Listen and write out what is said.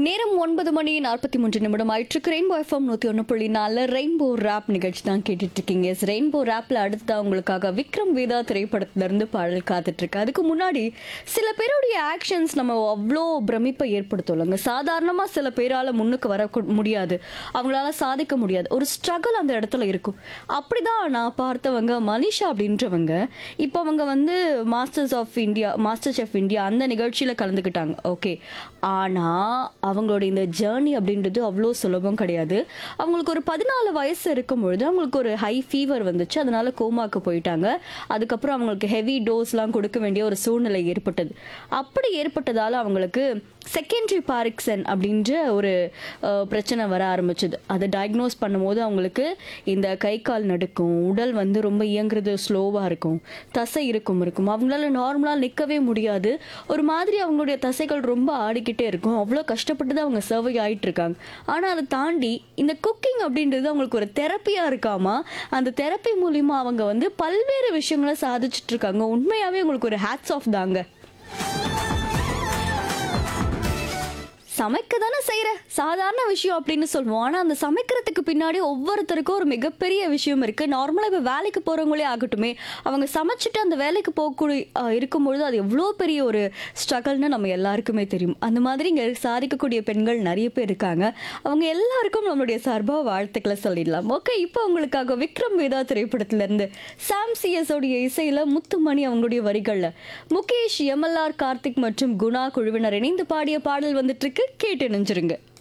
நேரம் ஒன்பது மணி நாற்பத்தி மூன்று நிமிடம் ஆயிட்டு ரெயின்போ எஃப்எம் நூற்றி ஒன்று புள்ளி நாலு ரெயின்போ ரேப் நிகழ்ச்சி தான் கேட்டுட்டு இருக்கீங்க எஸ் ரெயின்போ ரேப்பில் அடுத்ததான் உங்களுக்காக விக்ரம் வேதா திரைப்படத்திலிருந்து பாடல் காத்துட்டு இருக்கு அதுக்கு முன்னாடி சில பேருடைய ஆக்ஷன்ஸ் நம்ம அவ்வளோ பிரமிப்பை ஏற்படுத்தலைங்க சாதாரணமாக சில பேரால் முன்னுக்கு வர கு- முடியாது அவங்களால சாதிக்க முடியாது ஒரு ஸ்ட்ரகிள் அந்த இடத்துல இருக்கும் அப்படிதான் நான் பார்த்தவங்க மனிஷா அப்படின்றவங்க இப்போ அவங்க வந்து masters of India MasterChef India அந்த நிகழ்ச்சியில் கலந்துக்கிட்டாங்க ஓகே ஆனால் அவங்களோட இந்த ஜேர்னி அப்படின்றது அவ்வளோ சுலபம் கிடையாது அவங்களுக்கு ஒரு பதினாலு வயசு இருக்கும் பொழுது அவங்களுக்கு ஒரு ஹை ஃபீவர் வந்துச்சு அதனால கோமாக்கு போயிட்டாங்க அதுக்கப்புறம் அவங்களுக்கு ஹெவி டோஸ்லாம் கொடுக்க வேண்டிய ஒரு சூழ்நிலை ஏற்பட்டது அப்படி ஏற்பட்டதால அவங்களுக்கு செகண்டரி பாரிக்சன் அப்படின்ற ஒரு அஹ், பிரச்சனை வர ஆரம்பிச்சது அதை டயக்னோஸ் பண்ணும்போது அவங்களுக்கு இந்த கை கால் நடுக்கும் உடல் வந்து ரொம்ப இயங்குறது ஸ்லோவாக இருக்கும் தசை இருக்கும் இருக்கும் அவங்களால நார்மலாக நிற்கவே முடியாது ஒரு மாதிரி அவங்களுடைய தசைகள் ரொம்ப ஆடிக்கிட்டே இருக்கும் அவ்வளோ கஷ்டப்பட்டு தான் அவங்க சர்வை ஆயிட்டு இருக்காங்க ஆனால் அதை தாண்டி இந்த குக்கிங் அப்படின்றது அவங்களுக்கு ஒரு தெரப்பியாக இருக்காமா அந்த தெரப்பி மூலிமா அவங்க வந்து பல்வேறு விஷயங்களை சாதிச்சுட்டு இருக்காங்க உண்மையாகவே உங்களுக்கு ஒரு ஹேட்ஸ் ஆஃப் தாங்க சமைக்க தானே செய்கிற சாதாரண விஷயம் அப்படின்னு சொல்லுவோம் ஆனால் அந்த சமைக்கிறதுக்கு பின்னாடி ஒவ்வொருத்தருக்கும் ஒரு மிகப்பெரிய விஷயம் இருக்குது நார்மலாக இப்போ வேலைக்கு போகிறவங்களே ஆகட்டுமே அவங்க சமைச்சிட்டு அந்த வேலைக்கு போகக்கூடிய அஹ், இருக்கும்பொழுது அது எவ்வளோ பெரிய ஒரு ஸ்ட்ரகல்னு நம்ம எல்லாருக்குமே தெரியும் அந்த மாதிரி இங்கே சாதிக்கக்கூடிய பெண்கள் நிறைய பேர் இருக்காங்க அவங்க எல்லாருக்கும் நம்மளுடைய சார்பாக வாழ்த்துக்களை சொல்லிடலாம் ஓகே இப்போ உங்களுக்காக விக்ரம் வேதா திரைப்படத்திலேருந்து சாம் சிஎஸ் உடைய இசையில் முத்துமணி அவங்களுடைய வரிகளில் முகேஷ் எம்எல்ஆர் கார்த்திக் மற்றும் குணா குழுவினர் இணைந்து பாடிய பாடல் வந்துட்டு இருக்கு கேட்டு நினைச்சிருங்க